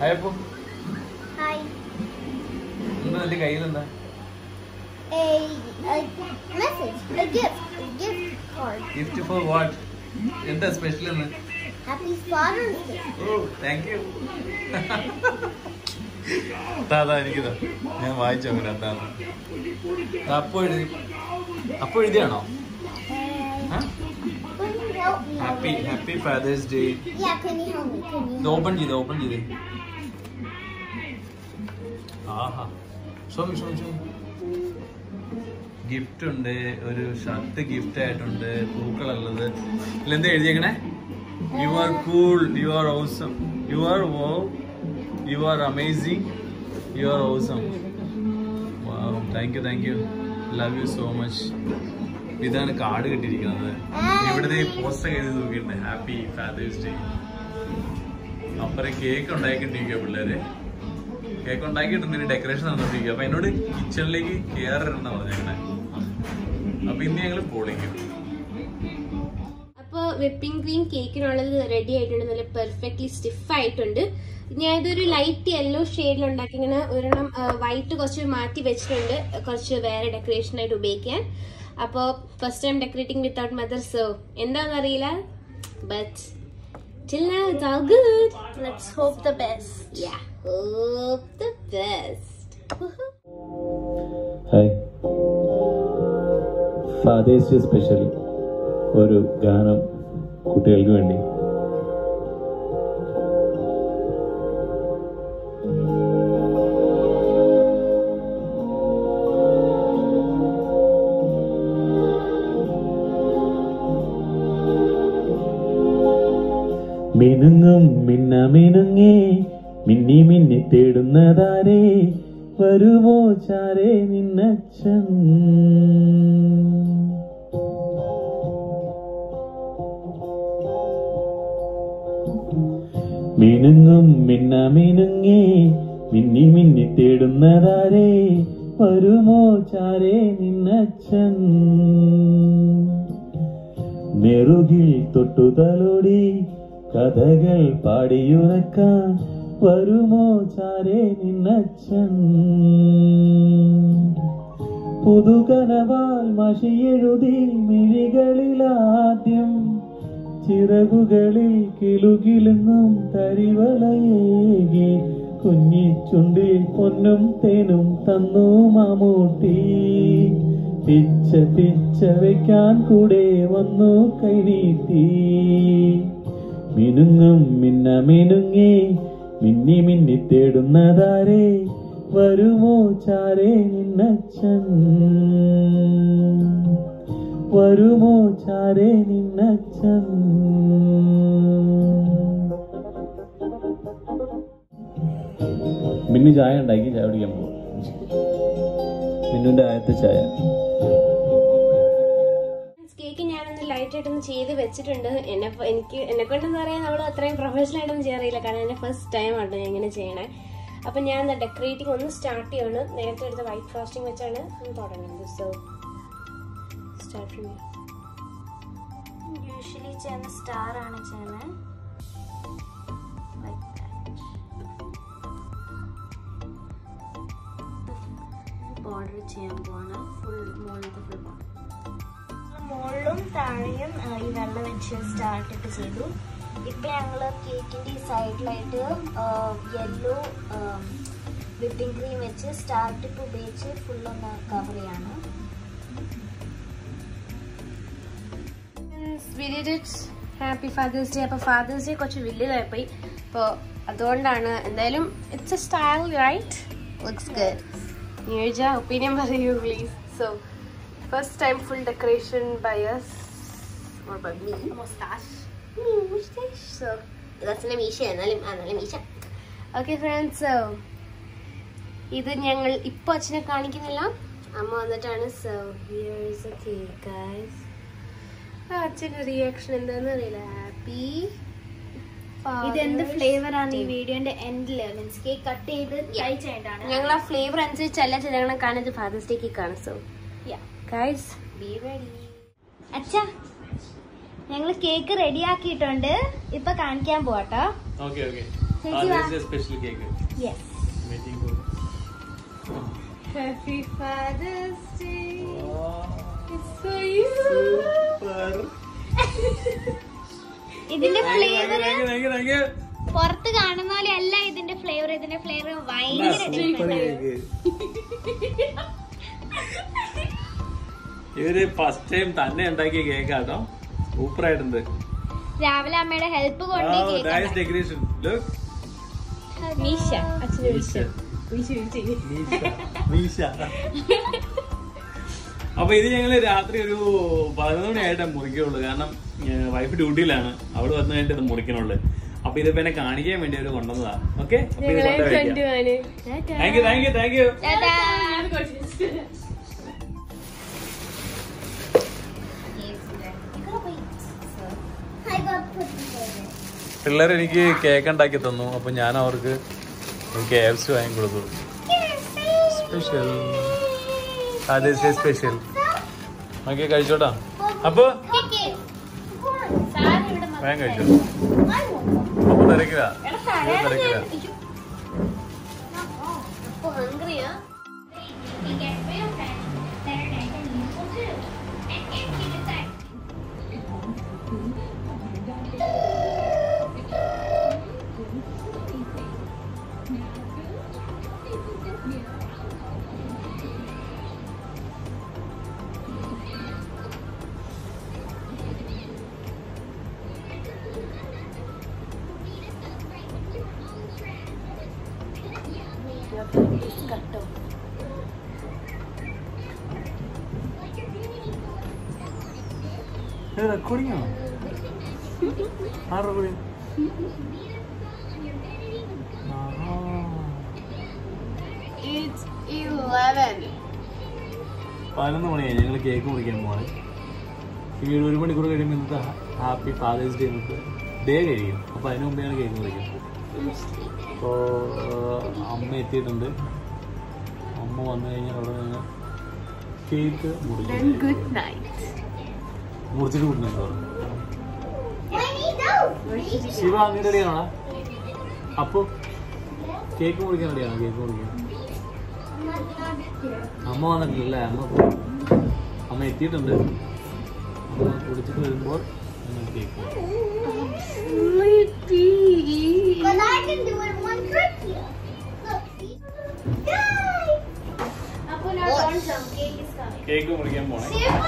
അയപ്പോ Hi. എന്താ നിന്റെ കയ്യിലെന്താ A, a message, a gift, a gift card. Gift for what എന്താ സ്പെഷ്യൽ എന്ന് Happy Father's Day. ഓ താങ്ക് യു അതാ എനിക്കിതാ ഞാൻ വായിച്ചു നോക്കില്ല അതാണ് അപ്പൊ എഴുതി അപ്പൊ എഴുതിയാണോ Uh, can you help me? Happy already? Happy father's day Yeah, can you help me? Can you ഇത് ഓപ്പൺ ചെയ്ത് ഓപ്പൺ ചെയ്ത് ആഹാ ഷോമി ഷോമി ഷോമി ഗിഫ്റ്റ് ഉണ്ട് ഒരു ഷർട്ട് ഗിഫ്റ്റ് ആയിട്ടുണ്ട് പൂക്കളുള്ളത് ഇതിലെന്താ എഴുതിയേക്കണേ U are cool you are awesome you are wow you are amazing you are awesome thank you thank you love you so much ഇതാണ് card കിട്ടിയിരിക്കുന്നത് ഇവിടുത്തെ പോസ്റ്റർ എഴുതി നോക്കിയിട്ടുണ്ട് ഹാപ്പി ഫാദേഴ്സ് ഡേ അപ്പുറം കേക്ക് ഉണ്ടാക്കിണ്ടിരിക്കുക പിള്ളേര് കേക്ക് ഉണ്ടാക്കിയിട്ടുണ്ട് ഡെക്കറേഷൻ നടന്നിട്ടിരിക്കുക അപ്പൊ എന്നോട് കിച്ചണിലേക്ക് കയറരുന്ന പറഞ്ഞേക്കണേ അപ്പൊ ഇന്ന് ഞങ്ങള് പൊളിക്കും അപ്പോൾ വിപ്പിംഗ് ക്രീം കേക്കിനുള്ളത് റെഡി ആയിട്ടുണ്ട് നല്ല പെർഫെക്റ്റ്ലി സ്റ്റിഫ് ആയിട്ടുണ്ട് ഞാൻ ഇതൊരു ലൈറ്റ് യെല്ലോ ഷെയ്ഡിൽ ഉണ്ടാക്കി ഇങ്ങനെ ഒരെണ്ണം വൈറ്റ് കുറച്ച് മാറ്റി വെച്ചിട്ടുണ്ട് കുറച്ച് വേറെ ഡെക്കറേഷൻ ആയിട്ട് ഉപയോഗിക്കാൻ അപ്പോൾ first time decorating without mother so എന്താണെന്ന് അറിയില്ല but till now it's all good Let's hope the best. yeah hope the best hi father's day special ഒരു ഗാനം കുട്ടികൾക്ക് വേണ്ടി മിനുങ്ങും മിന്ന മിനുങ്ങേ മിന്നി മിന്നി തേടുന്നതാരേ വരുമോ ചാരേ നിന്നച്ഛൻ മിനുങ്ങും മിന്ന മിനുങ്ങേ മിന്നി മിന്നി തേടുന്നതാരേ വരുമോ ചാരേ നിന്നച്ഛൻ നെറുകിൽ തൊട്ടുതലോടി കഥകൾ പാടിയുറക്കാൻ വരുമോ ചാരേ നിന്നച്ഛൻ പുതുകനവാൽ മഷിയെഴുതി മിഴികളിലാദ്യം ചിറകുകളിൽ കിലുകിലെങ്ങും തരിവളയേകി കുഞ്ഞിച്ചുണ്ടിൽ പൊന്നും തേനും തന്നു മാമൂട്ടി പിച്ച പിച്ച വെക്കാൻ കൂടെ വന്നു കൈനീട്ടി മിനുങ്ങും മിന്ന മിനുങ്ങേ മിന്നി മിന്നി തേടുന്നതാരേ വരുമോ ചാരേ നിന്നച്ഛൻ വരുമോ ചാരേ നിന്നച്ഛൻ മിന്നു ചായ ഉണ്ടാക്കി ചായ കുടിക്കാൻ പോകും മിന്നുന്റെ ആദ്യത്തെ ചായ കേക്ക് ഞാനൊന്ന് ലൈറ്റ് ആയിട്ടൊന്ന് ചെയ്ത് വെച്ചിട്ടുണ്ട് എന്നെ എനിക്ക് എന്നെ കൊണ്ടെന്ന് പറയാൻ നമ്മൾ അത്രയും പ്രൊഫഷണൽ ആയിട്ടൊന്നും ചെയ്യാറില്ല കാരണം എന്റെ ഫസ്റ്റ് ടൈം ആണ് ഞാൻ ഇങ്ങനെ ചെയ്യണേ അപ്പൊ ഞാൻ ഡെക്കറേറ്റിംഗ് ഒന്ന് സ്റ്റാർട്ട് ചെയ്യാണ് നേരത്തെ എടുത്ത വൈറ്റ് ഫ്രോസ്റ്റിംഗ് വെച്ചാണ് തുടങ്ങുന്നത് സോ സ്റ്റാർട്ട് യൂഷ്വലി ചെയ്യുന്ന സ്റ്റാർ ആണ് ചെയ്യുന്നത് ബോർഡർ ചെയ്യാൻ പോവാണ് ഫുൾ മുകളിലത്തെ ഫുൾ ബോർഡർ മുകളിലും താഴെയും ആ, ഈ വെള്ള വെച്ച് സ്റ്റാർട്ട് ഇട്ട് ചെയ്തു ഇപ്പൊ ഞങ്ങള് കേക്കിന്റെ ഈ സൈഡിലായിട്ട് യെല്ലോ വിപ്പിംഗ് ക്രീം വെച്ച് സ്റ്റാർ ടിപ്പ് ഉപയോഗിച്ച് ഫുൾ ഒന്ന് കവർ ചെയ്യാണ് ഹാപ്പി ഫാദേഴ്സ് ഡേ അപ്പൊ ഫാദേഴ്സ് ഡേ കുറച്ച് വലുതായിപ്പോയി അപ്പോൾ അതുകൊണ്ടാണ് എന്തായാലും it's a style right looks good നീഴ്ജ ഒപ്പീനിയൻ പറയൂ please so first time full decoration by us or by me mustache me mustache so ഇതച്ഛൻ്റെ മീശ എന്നാലും ആ നല്ല മീശ ഓക്കെ ഫ്രണ്ട്സ് സോ ഇത് ഞങ്ങൾ ഇപ്പോൾ അച്ഛനെ കാണിക്കുന്നില്ല അമ്മ വന്നിട്ടാണ് so here is a cake guys അച്ഛൻ്റെ റിയാക്ഷൻ എന്താണെന്ന് അറിയില്ല ഹാപ്പി ഇത് എന്ത് ഫ്ലേവർ ആണ് ഈ വീഡിയോന്റെ എൻഡില് മീൻസ് കേക്ക് കട്ട് ചെയ്ത് ട്രൈ ചെയ്യേണ്ടതാണ് ഞങ്ങൾ ആ ഫ്ലേവർ അനുസരിച്ചല്ല ചിലങ്ങളെ കാണുന്നത് ഫാദേഴ്സ് ഡേക്ക് കാണും സോ ഗൈസ് ബി റെഡി അച്ഛാ ഞങ്ങൾ കേക്ക് റെഡി ആക്കിയിട്ടുണ്ട് ഇപ്പൊ കാണിക്കാൻ പോവാട്ടോ okay okay Father's Day special cake. Yes. Waiting for. Happy Father's Day. Wow. It's for you. Super. ഇതിന്റെ Thank you, flavour thank you, thank you, thank you. പുറത്ത് കാണുന്ന പോലെ അല്ല ഇതിന്റെ ഫ്ലേവർ ഇതിന്റെ ഫ്ലേവർ എന്നാ ഭയങ്കര super different. cake. ഇവര് ഫസ്റ്റ് ടൈം തന്നെ ഉണ്ടാക്കിയ കേക്കാട്ടോ സൂപ്പർ ആയിട്ടുണ്ട് രാവിലെ അമ്മയുടെ ഹെൽപ്പ് കൊണ്ട് ഈ cake നൈസ് ഉണ്ടാക്കി. ഡെക്കറേഷൻ ലുക്ക് മീശ അച്ഛനെ മീശ. വിളിച്ചു മീശ വിളിച്ചു മീശ അപ്പൊ ഇത് ഞങ്ങള് രാത്രി ഒരു പതിനൊന്ന് മണിയായിട്ടേ മുറിക്കുള്ളൂ കാരണം വൈഫ് ഡ്യൂട്ടിയിലാണ് അവിടെ വന്നു കഴിഞ്ഞിട്ട് ഇത് മുറിക്കണുള്ളു അപ്പൊ ഇതിപ്പോ എന്നെ കാണിക്കാൻ വേണ്ടി അവര് കൊണ്ടുവന്നതാ ഓക്കെ ഞങ്ങളെ കൊണ്ടുപോവാന് thank you thank you thank you tata. പിള്ളേർ എനിക്ക് കേക്ക് ഉണ്ടാക്കി തന്നു അപ്പൊ ഞാൻ അവർക്ക് കെ എഫ് സി വാങ്ങി കൊടുത്തു സ്പെഷ്യൽ അതെ സ്പെഷ്യൽ ഓക്കെ കഴിച്ചോട്ടാ അപ്പൊ വേഗം കഴിച്ചോ അപ്പൊ തിരക്കില്ല തിരക്കില്ല അപ്പൊ ഹംഗ്രിയാ റെക്കോർഡിംഗ് ആണോ ആ റെക്കോർഡിംഗ് It's 11. പതിനൊന്ന് മണിയായി ഞങ്ങൾ കേക്ക് മുറിക്കാൻ പോവാണ് ഈ ഒരു മണിക്കൂർ കഴിയുമ്പോൾ ഇന്നത്തെ ഹാപ്പി ഫാദേഴ്സ് ഡേ നമുക്ക് ഡേ കഴിയും അപ്പോൾ അതിന് മുമ്പെയാണ് കേക്ക് മുറിക്കുന്നത് അപ്പോൾ അമ്മ എത്തിയിട്ടുണ്ട് അമ്മ വന്നു കഴിഞ്ഞാൽ അവിടെ നിന്ന് കേക്ക് Then മുറിക്കും good night. മുറിച്ചിട്ട് വിടുന്നുണ്ട് പറഞ്ഞു ശിവ നീ റെഡിയാണോ അപ്പോ കേക്ക് മുറിക്കാൻ റെഡിയാണോ കേക്ക് മുറിക്കാൻ അമ്മ വന്നിട്ടില്ലല്ലേ അമ്മ പോയി. അമ്മ എത്തിയിട്ടുണ്ട് അമ്മ കുടിച്ചിട്ട് വരുമ്പോൾ ഞങ്ങൾ കേക്ക് മുറിക്കും. Sleepy. But I can do it one trip here. Look, see? Yay! Apo, now don't jump. Cake is coming. Cake മുറിക്കാൻ പോണേ Shiva!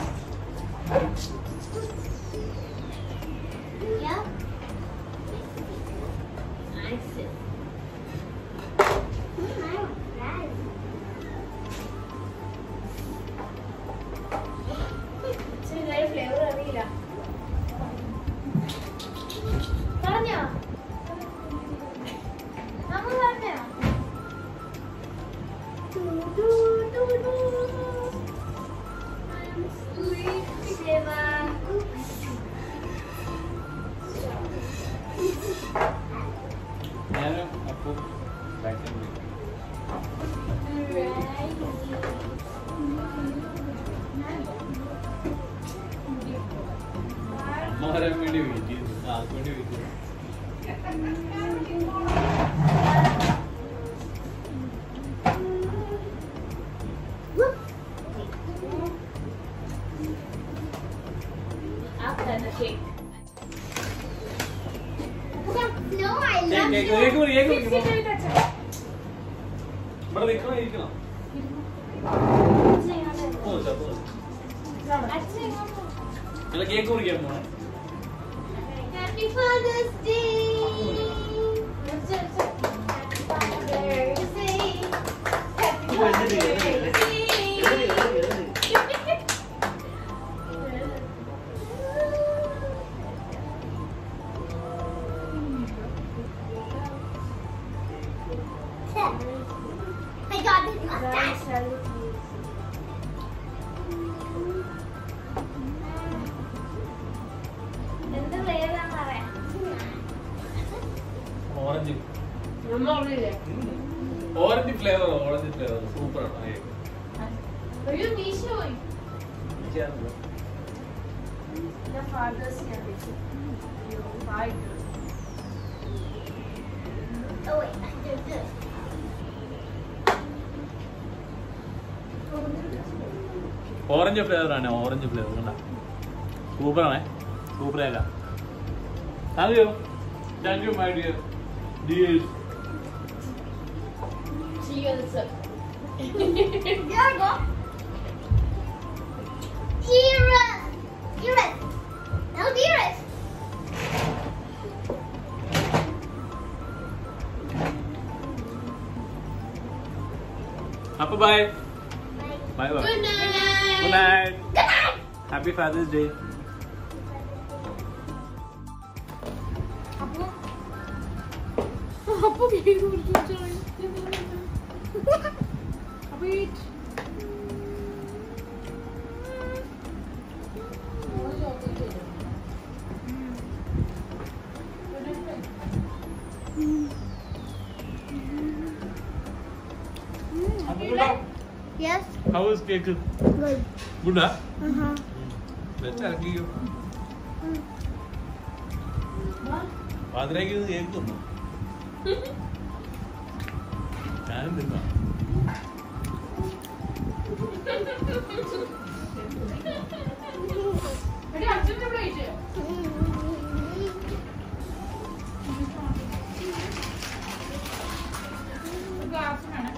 Yeah? Nice. Mm, I want that. Flavour അറിയില്ല പറഞ്ഞോ നമ്മൾ പറഞ്ഞോ I'm sleepy, Shiva. ഞാനും അപ്പോ ബാക്കിൽ വിളിക്കാം. അമ്മ വരാൻ വേണ്ടി വെയിറ്റ് ചെയ്തു ആർക്ക് വേണ്ടി വെയിറ്റ് ചെയ്തു No, I cake love cake you. Cake മുറി കേക്ക് മുറിക്കുമ്പോ ഇവിടെ നിൽക്കണം ഇരിക്കണം ഓ ചപ്പോ അല്ല കേക്ക് മുറിക്കാൻ പോണേ Happy Father's Day. Happy Father's Day. Happy Father's Day. I got it. mustache. എന്ത് ഫ്ലേവറാന്ന് പറയാം ഓറഞ്ച് നമ്മ അവിടെ orange flavour orange flavour super ആണ് കേക്ക് ഒരു മീശ പോയി ചെയ്യാറുണ്ടോ? Father's Oh wait, they're good. Orange flavour ആണ് ഓറഞ്ച് ഫ്ലേവർ കണ്ട സൂപ്പറാണേ സൂപ്പർ ആക്കാം thank you thank you my dear dears See you in the soup. There we go. Iris! Iris! No, Iris! അപ്പൊ bye Bye. Bye bye Good night. Good night happy father's day അപ്പൊ അപ്പൊ cake കുടിച്ചു അപ്പൊ eat. Yes. How is cake Good. ഗുഡാ Uh-huh. വെച്ചിറക്കിയോ പാതിരാക്കി കേക്ക് തന്നു ഞാനും തിന്നാ എടി, അച്ഛന്റെ plate. Glass വേണേ.